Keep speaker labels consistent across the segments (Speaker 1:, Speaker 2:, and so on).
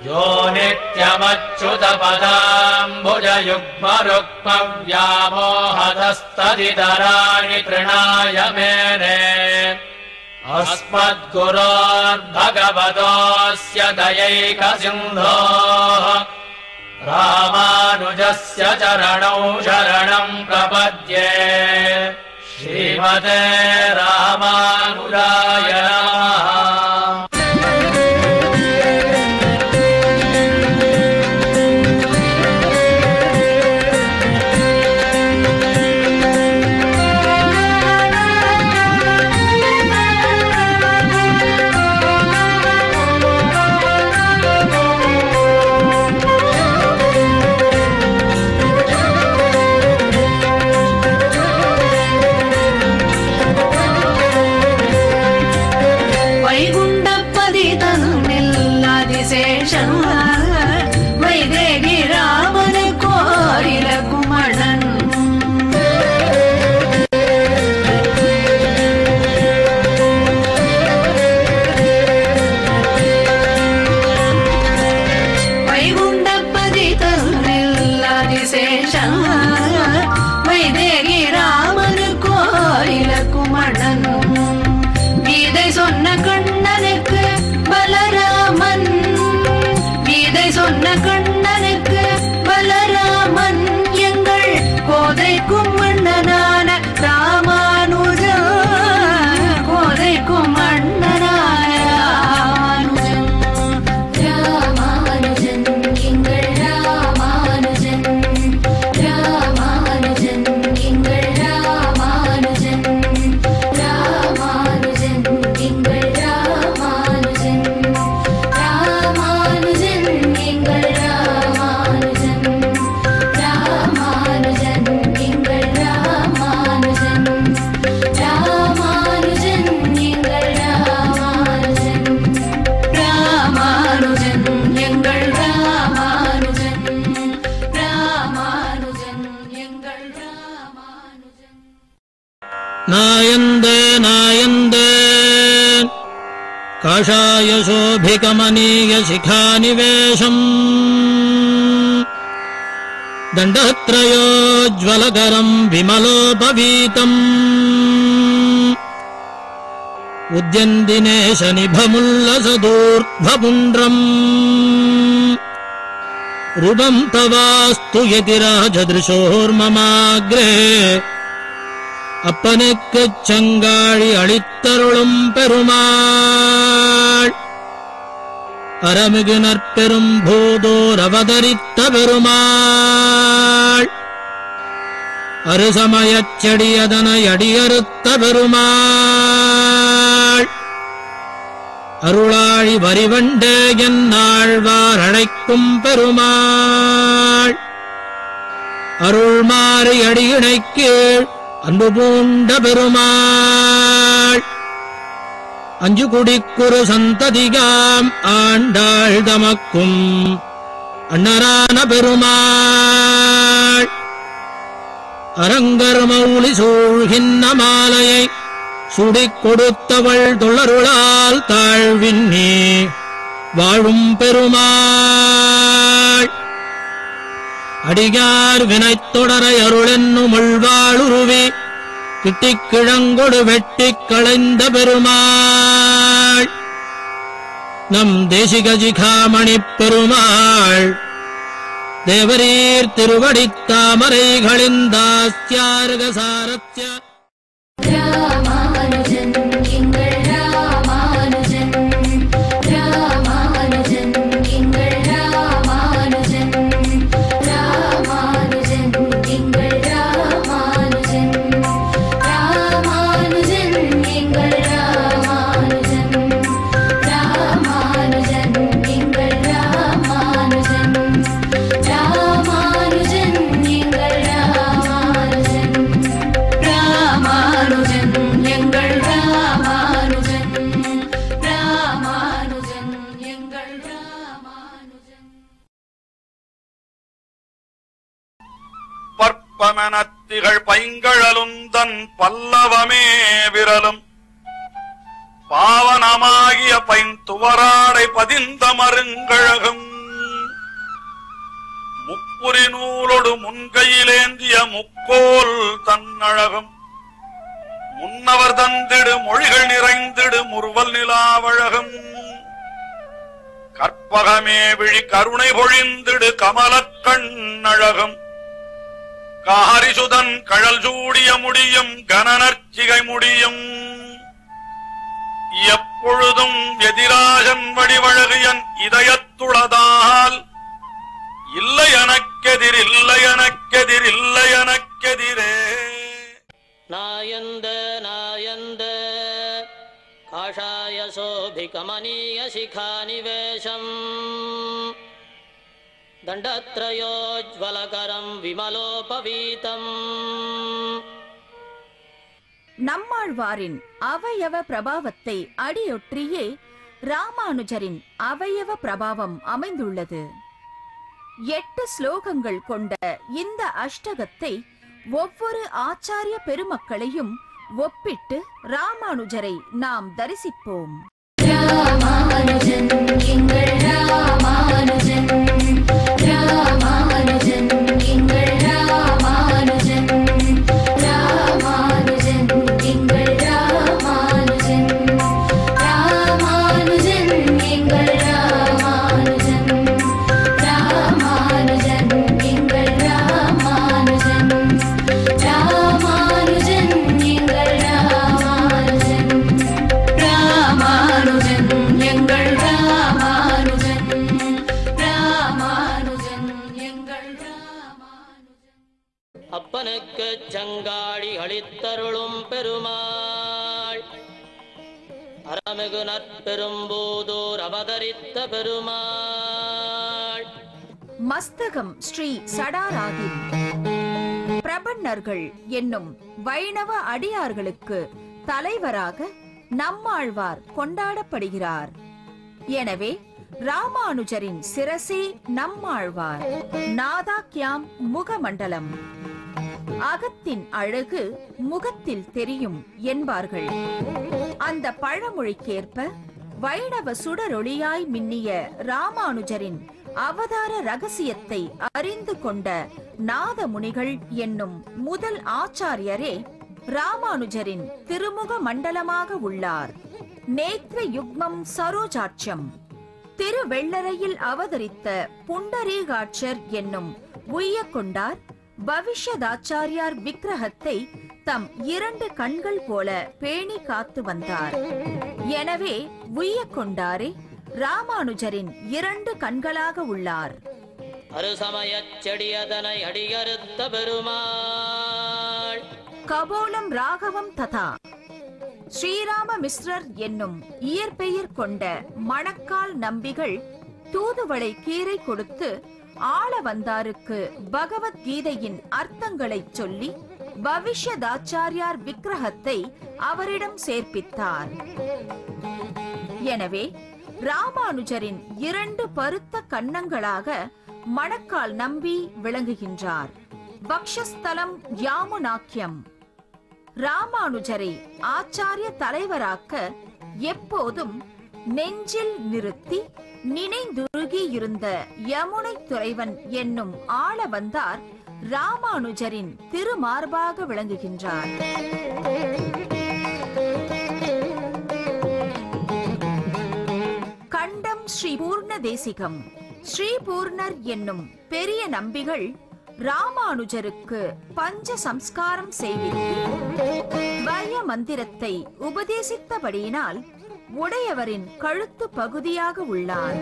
Speaker 1: यो नित्यमच्युतपदाम्बुजयुग्मरुक्मव्यामोहदस्तदितराणि तृणाय मेने अस्मद्गुरोर्भगवतोऽस्य दयैकसिन्धोः रामानुजस्य चरणौ शरणम् प्रपद्ये श्रीमते रामानुजाय नमः
Speaker 2: வைகுண்டப்பதி தன்னில் அதிசேஷன் வைதேகி ராமனு கோரில குமணன் வைகுண்டப்பதி தன்னில் அதிசேஷன் வைதேகி ராமனு கோரில குமணன் கீதை சொன்ன கண்ணனுக்கு பலராமன் கீதை சொன்ன கண்ணனுக்கு பலராமன் எங்கள் கோதைக்கும் மன்னனான ராமானுஜா கோதைக்கும் மன்னனான ராமானுஜன்
Speaker 3: ராமானுஜன் எங்கள் ராமானுஜன் ராமானுஜன் எங்கள் ராமானுஜன் ராமானுஜன் எங்கள் ராமானுஜன் ராமானுஜன் எங்கள் ராமானுஜன் ராமானுஜன் எங்கள் ராமானுஜன் ராமானுஜன் எங்கள் ராமானுஜன்
Speaker 2: ராமானுஜன் எங்கள் ராமானுஜன் ராமானுஜன் எங்கள் ராமானுஜன்
Speaker 4: नायन्दे नायन्दे काषायशोभिकमनीयशिखानिवेशम् दण्डत्रयोज्ज्वलकरम् विमलोपवीतम् उद्यन्दिनेशनिभमुल्लसदूर्ध्वपुण्ड्रम् रूपम् तवास्तु यतिराजदृशोर्ममाग्रे அப்பனுக்குச் சங்காழி அளித்தருளும் பெருமாள் அறமிகு நற்பெரும் பூதோர் அவதரித்த பெருமாள் அருசமயச் செடியதனை அடியறுத்த பெருமாள் அருளாழி வரிவண்டே என்னாழ்வார் அழைக்கும் பெருமாள் அருள்மாறி அடியினைக் கீழ் அன்பு பூண்ட பெருமாள் அஞ்சு குடிக்குறு சந்ததிகாம் ஆண்டாள் தமக்கும் அண்ணரான பெருமாள் அரங்கர் மௌலி சூழ்கின்ற மாலையை சுடிக் கொடுத்தவள் தொழருளால் தாழ்வின்னே வாழும் பெருமாள் அடியார் வினைத் தொடரை அருளென்னும் உள்வாளுருவி கிட்டிக் கிழங்கொடு வெட்டிக் களைந்த பெருமாள் நம் தேசிகஜிகாமணிப் பெருமாள் தேவரீர் திருவடித் தாமரைகளின் தாஸ்யார்க சாரத்ய
Speaker 3: ராமானுஜன் எங்கள் ராமானுஜன் ராமானுஜன் எங்கள் ராமானுஜன் ராமானுஜன் எங்கள் ராமானுஜன் ராமானுஜன் எங்கள் ராமானுஜன் ராமானுஜன் எங்கள் ராமானுஜன் ராமானுஜன் எங்கள் ராமானுஜன்
Speaker 2: ராமானுஜன் எங்கள் ராமானுஜன் ராமானுஜன் எங்கள் ராமானுஜன்
Speaker 5: பற்பமெனத்திகள் பைங்கழலுந்தன் பல்லவமே விரலும் பாவனமாகிய பைந்துவராடை பதிந்த மருங்கழகும் முகத்தோடு முன்கையிலேந்திய முக்கோல் தன்னழகும் முன்னவர் தந்திடு மொழிகள் நிறைந்திடு முறுவல் நிலாவழகம் கற்பகமே விழி கருணை பொழிந்திடு கமலக் கண்ணழகும் காரிசுதன் கழல் சூடிய முடியும் கனநற்சிகை முடியும் எப்பொழுதும் எதிராஜன் வடிவழகியன் இதயத்துளதால் இல்லை எனக்கெதிர் இல்லை எனக்கெதிர் இல்லை எனக்கெதிரே
Speaker 4: नायन्द नायन्द काषाय शोभिकमनीयशिखानिवेशम् दण्डत्रयोज्ज्वलकरम् विमलोपवीतम्
Speaker 6: நம்மாழ்வாரின் அவயவ பிரபாவத்தை அடியொற்றியே ராமானுஜரின் அவயவ பிரபாவம் அமைந்துள்ளது எட்டு ஸ்லோகங்கள் கொண்ட இந்த அஷ்டகத்தை ஒவ்வொரு ஆச்சாரிய பெருமக்களையும் ஒப்பிட்டு ராமானுஜரை நாம் தரிசிப்போம்
Speaker 3: ராமானுஜன் எங்கள் ராமானுஜன் ராமானுஜன் எங்கள் ராமானுஜன் ராமானுஜன் எங்கள் ராமானுஜன் ராமானுஜன் எங்கள் ராமானுஜன் ராமானுஜன் எங்கள் ராமானுஜன் ராமானுஜன் எங்கள் ராமானுஜன்
Speaker 2: ராமானுஜன் எங்கள் ராமானுஜன் ராமானுஜன் எங்கள் ராமானுஜன்
Speaker 4: அப்பனுக்குச் சங்காடி அளித்தருளும் பெருமாள் அறமிகு நற்பெரும்போதோர் அவதரித்த பெருமாள்
Speaker 6: மஸ்தகம் ஸ்ரீ சடாராகில் பிரபன்னர்கள் என்னும் வைணவ அடியார்களுக்கு தலைவராக நம்மாழ்வார் கொண்டாடப்படுகிறார் எனவே ராமானுஜரின் சிரசே நம்மாழ்வார் நாதாக்கியாம் முகமண்டலம் அகத்தின் அழகு முகத்தில் தெரியும் என்பார்கள் அந்த பழமொழிக்கேற்ப வைணவ சுடரொளியாய் மின்னிய ராமானுஜரின் அவதார ரகசியத்தை அறிந்து கொண்ட நாதமுனிகள் என்னும் முதல் ஆச்சாரியரே ராமானுஜரின் திருமுக மண்டலமாக உள்ளார் நேத்ர யுக்மம் சரோஜாட்சம் திருவெள்ளரையில் அவதரித்த புண்டரீகாட்சர் என்னும் உய்ய கொண்டார் பவிஷ்யதாச்சாரியார் விக்கிரகத்தை தம் இரண்டு கண்கள் போல பேணி காத்து வந்தார் எனவே உய்ய கொண்டாரே ராமானுஜரின் இரண்டு கண்களாக உள்ளார்
Speaker 4: அருசமயச் செடியதனை அடியறுத்த பெருமாள்
Speaker 6: கபோலம் ராகவம் ததா ஸ்ரீராம மிஸ்ரர் என்னும் இயற்பெயர் கொண்ட மணக்கால் நம்பிகள் தூதுவளை கீரை கொடுத்து ஆள வந்தாருக்கு பகவத்கீதையின் அர்த்தங்களைச் சொல்லி பவிஷ்யதாச்சாரியார் விக்கிரகத்தை அவரிடம் சேர்ப்பித்தார் எனவே ராமானுஜரின் இரண்டு பருத்த கன்னங்களாக மணக்கால் நம்பி விளங்குகின்றார் பக்ஷஸ்தலம் யாமுனாக்கியம் ராமானுஜரை ஆச்சாரிய தலைவராக்க எப்போதும் நெஞ்சில் நிறுத்தி நினைந்துருகி இருந்த யமுனை துறைவன் என்னும் ஆள வந்தார் ராமானுஜரின் திருமார்பாக விளங்குகின்றார் கண்டம் ஸ்ரீ பூர்ண தேசிகம் ஸ்ரீ பூர்ணர் என்னும் பெரிய நம்பிகள் ராமானுஜருக்கு பஞ்ச சம்ஸ்காரம் செய்வித்து துவய மந்திரத்தை உபதேசித்தபடியினால் உடையவரின் கழுத்து பகுதியாக உள்ளார்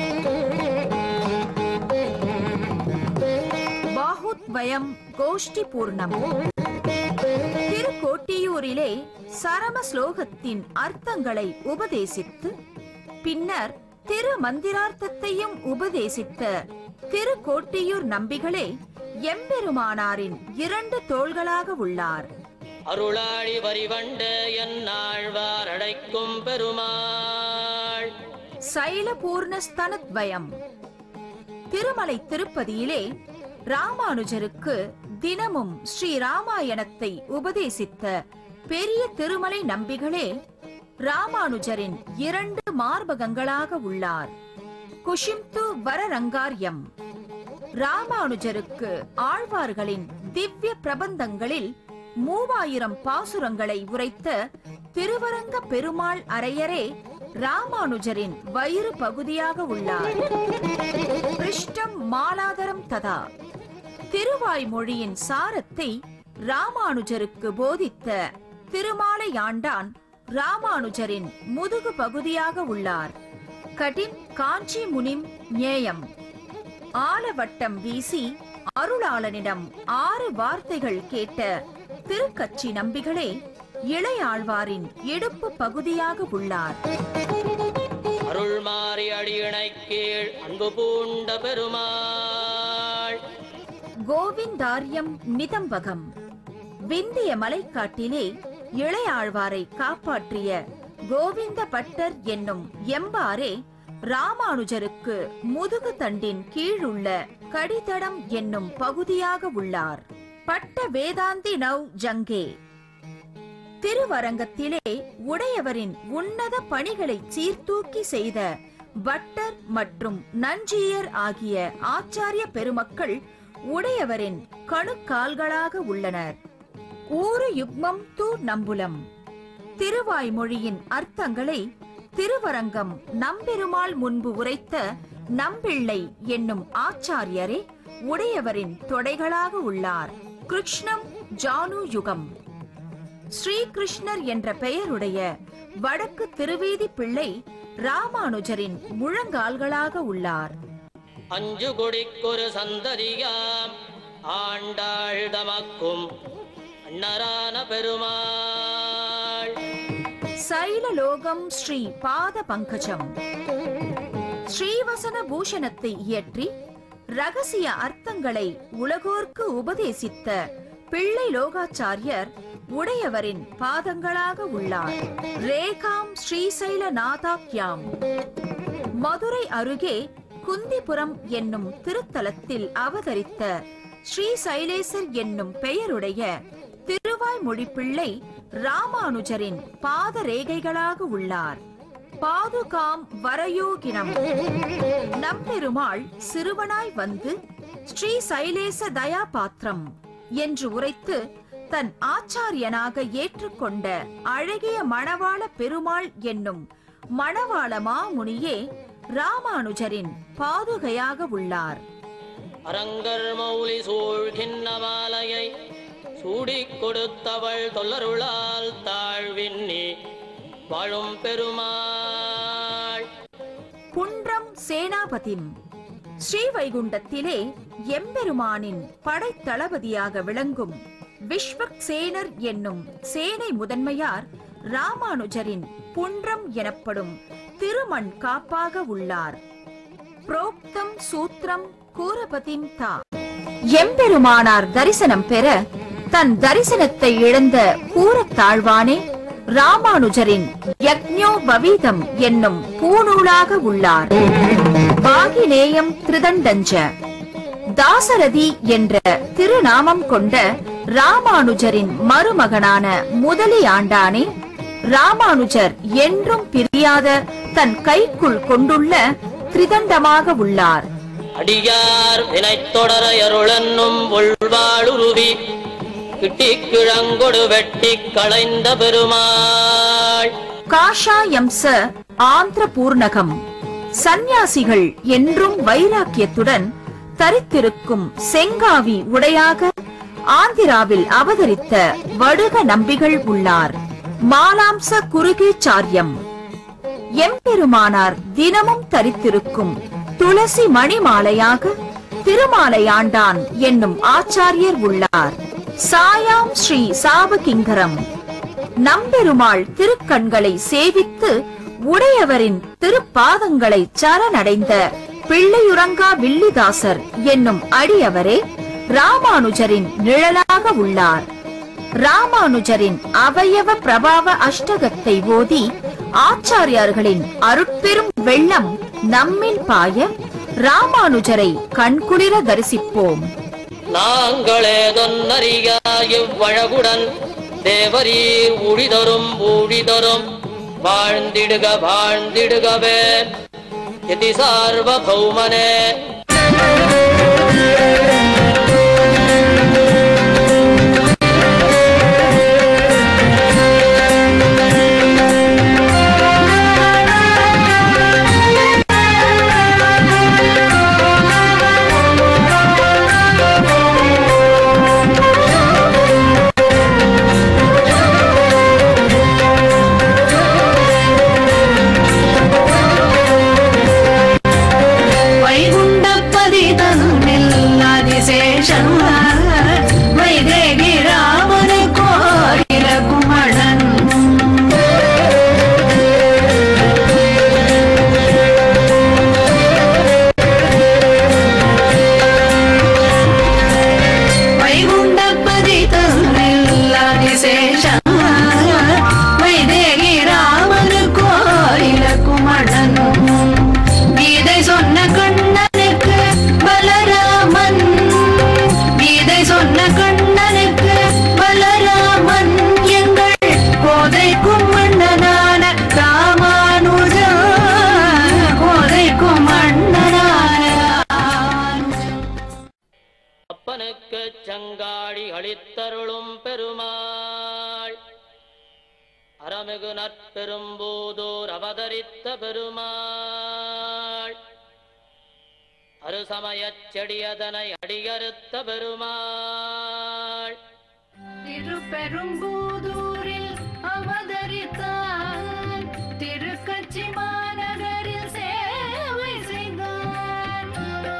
Speaker 6: பாகுத்வயம் கோஷ்டி பூர்ணம் திருக்கோட்டியூரிலே சரம ஸ்லோகத்தின் அர்த்தங்களை உபதேசித்து பின்னர் திரு மந்திரார்த்தத்தையும் உபதேசித்த திருக்கோட்டியூர் நம்பிகளே எம்பெருமானாரின் இரண்டு தோள்களாக உள்ளார்
Speaker 4: அருளாழி வரிவண்ட என்னாழ்வார் அடைக்கும் பெருமாள்
Speaker 6: சைலபூர்ணஸ்தனத்வயம் திருமலை திருப்பதியிலே ராமானுஜருக்கு தினமும் ஸ்ரீ ராமாயணத்தை உபதேசித்த பெரிய திருமலை நம்பிகளே ராமானுஜரின் இரண்டு மார்பகங்களாக உள்ளார் குஷிம்து வரரங்கார்யம் ராமானுஜருக்கு ஆழ்வார்களின் திவ்ய பிரபந்தங்களில் மூவாயிரம் பாசுரங்களை உரைத்த திருவரங்க பெருமாள் அரையரே ராமானுஜரின் வயிறு பகுதியாக உள்ளார் பிருஷ்டம் மாலாதரம் ததா திருவாய்மொழியின் சாரத்தை ராமானுஜருக்கு போதித்த திருமாலையாண்டான் ராமானுஜரின் முதுகு பகுதியாக உள்ளார் கடிம் காஞ்சி முனிம் ஞேயம் ஆலவட்டம் வீசி அருளாளனிடம் ஆறு வார்த்தைகள் கேட்ட திருக்கச்சி நம்பிகளே இளையாழ்வாரின் இடுப்பு பகுதியாக உள்ளார்
Speaker 4: அருள் மாறி அடியினை கீழ் அன்பு பூண்ட பெருமாள்
Speaker 6: கோவிந்தாரியம் நிதம்பகம் விந்திய மலைக்காட்டிலே இளையாழ்வாரை காப்பாற்றிய கோவிந்த பட்டர் என்னும் எம்பாரே ராமானுஜருக்கு முதுகு தண்டின் கீழுள்ள கடிதடம் என்னும் பகுதியாக உள்ளார் பட்ட வேதாந்தி நவ் ஜங்கே திருவரங்கத்திலே உடையவரின் உன்னத பணிகளை சீர்தூக்கி செய்த பட்டர் மற்றும் நஞ்சியர் ஆகிய ஆச்சாரிய பெருமக்கள் உடையவரின் கணுக்கால்களாக உள்ளனர் ஊரு யுக்மம் தூ நம்புலம் திருவாய்மொழியின் அர்த்தங்களை திருவரங்கம் நம்பெருமாள் முன்பு உரைத்த நம்பிள்ளை என்னும் ஆச்சாரியரே உடையவரின் தொடைகளாக உள்ளார் கிருஷ்ணம் ஜானு யுகம் ஸ்ரீகிருஷ்ணர் என்ற பெயருடைய வடக்கு திருவேதி பிள்ளை ராமானுஜரின் முழங்கால்களாக உள்ளார்
Speaker 4: அஞ்சு கொடிக்கொரு சந்ததியாம் ஆண்டாள் தமக்கும் அன்னரான பெருமாள்
Speaker 6: சைலலோகம் ஸ்ரீ பாத பங்கஜம் ஸ்ரீவசன பூஷணத்தை இயற்றி ரகசிய அர்த்தங்களை உலகோர்க்கு உபதேசித்த பிள்ளை லோகாச்சாரியர் உடையவரின் பாதங்களாக உள்ளார் ரேகாம் ஸ்ரீசைல நாதாக்யாம் மதுரை அருகே குந்திபுரம் என்னும் திருத்தலத்தில் அவதரித்த ஸ்ரீ சைலேசர் என்னும் பெயருடைய திருவாய்மொழி பிள்ளை ராமானுஜரின் பாத ரேகைகளாக உள்ளார் பாதுகாம் வரயோகினம் நம்பெருமாள் சிறுவனாய் வந்து ஸ்ரீ சைலேச தயா பாத்திரம் என்று உரைத்து தன் ஆச்சாரியனாக ஏற்றுக்கொண்ட அழகிய மணவாள பெருமாள் என்னும் மணவாள மாமுனியே ராமானுஜரின் பாதுகையாக உள்ளார்
Speaker 4: அரங்கர் மௌலி சூழ்கின்ற மாலையை சூடிக் கொடுத்தவள் தொல்லருளால் தாழ்வின்னி வாழும் பெருமாள்
Speaker 6: புன்றம் சேனாபதிம் ஸ்ரீவைகுண்டத்திலே எம்பெருமானின் படைத்தளபதியாக விளங்கும் விஸ்வக் சேனர் என்னும் சேனை முதன்மையார் ராமானுஜரின் புன்றம் எனப்படும் திருமண் காப்பாக உள்ளார் புரோக்தம் சூத்திரம் கூரபதிம் தா எம்பெருமானார் தரிசனம் பெற தன் தரிசனத்தை இழந்த கூரத்தாழ்வானே ராமானுஜரின் யக்ஞோ பவீதம் என்னும் பூநூலாக உள்ளார் பாகினேயம் திருதண்டஞ்ச தாசரதி என்ற திருநாமம் கொண்ட ராமானுஜரின் மருமகனான முதலி ஆண்டானே ராமானுஜர் என்றும் பிரியாத தன் கைக்குள் கொண்டுள்ள திரிதண்டமாக உள்ளார்
Speaker 4: அடியார் வினைத் தொடர அருளென்னும் உள்வாளுருவி கிட்டிக் கிழங்கொடு வெட்டிக் களைந்த பெருமாள்
Speaker 6: காஷாயம்ச ஆந்திர பூர்ணகம் சந்நியாசிகள் என்றும் வைராக்கியத்துடன் தரித்திருக்கும் செங்காவி உடையாக ஆந்திராவில் அவதரித்த வடுக நம்பிகள் உள்ளார் மாலாம்ச குருகேச்சாரியம் எம்பெருமானார் தினமும் தரித்திருக்கும் துளசி மணிமாலையாக திருமாலையாண்டான் என்னும் ஆச்சாரியர் உள்ளார் சாயாம் ஸ்ரீ சாபகிங்கரம் நம்பெருமாள் திருக்கண்களை சேவித்து உடையவரின் திருப்பாதங்களை சரணடைந்த பிள்ளையுறங்கா வில்லிதாசர் என்னும் அடியவரே ராமானுஜரின் நிழலாக உள்ளார் ராமானுஜரின் அவயவ பிரபாவ அஷ்டகத்தை ஓதி ஆச்சாரியார்களின் அருட்பெரும் வெள்ளம் நம்மில் பாய ராமானுஜரை கண்குளிர தரிசிப்போம்
Speaker 4: நாங்களே தொன்னறியா இவ்வழகுடன் தேவரீர் ஊழிதரும் ஊழிதரும் வாழ்ந்திடுக வாழ்ந்திடுகவே எதி சார்வபௌமனே
Speaker 7: வைகுண்டபதி தன்னில் அதிசேஷன் வைதேகி ராமனு கோயில குமணன் வைகுண்டபதி தன்னில் அதிசேஷன் வைதேகி ராமனு கோயில குமணன் கீதை சொன்ன கண்ணனுக்கு பலராமன் கீதை சொன்ன கண்ணனுக்கு பலராமன் எங்கள் கோதைக்கும் மன்னனான ராமானுஜா கோதைக்கும் மன்னனான ராமானுஜன்
Speaker 4: அப்பனுக்கு சங்காடி அளித்தருளும் பெருமாள் அறமிகு நற்பெரும்போதோர் அவதரித்த பெருமாள் அருசமயச் செடியதனை அடியறுத்த பெருமாள்
Speaker 7: திருப்பெரும்பூதூரில் அவதரித்தான் திருக்கச்சி மாநகரில் சேவை செய்தான்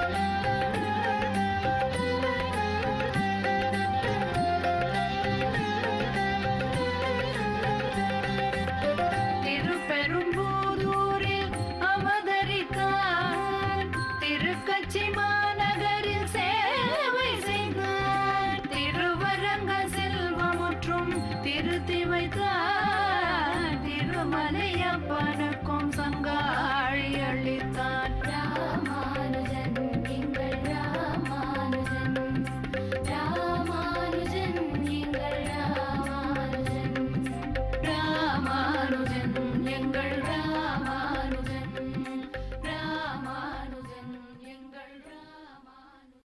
Speaker 7: திருப்பெரும்பூதூரில் அவதரித்தான் திருக்கச்சி மாநகரில் சேவை செய்தான் திருவரங்க செல்வமுற்றும் திருத்தி வைத்தான் திருமலையப்பனுக்கும் சங்கா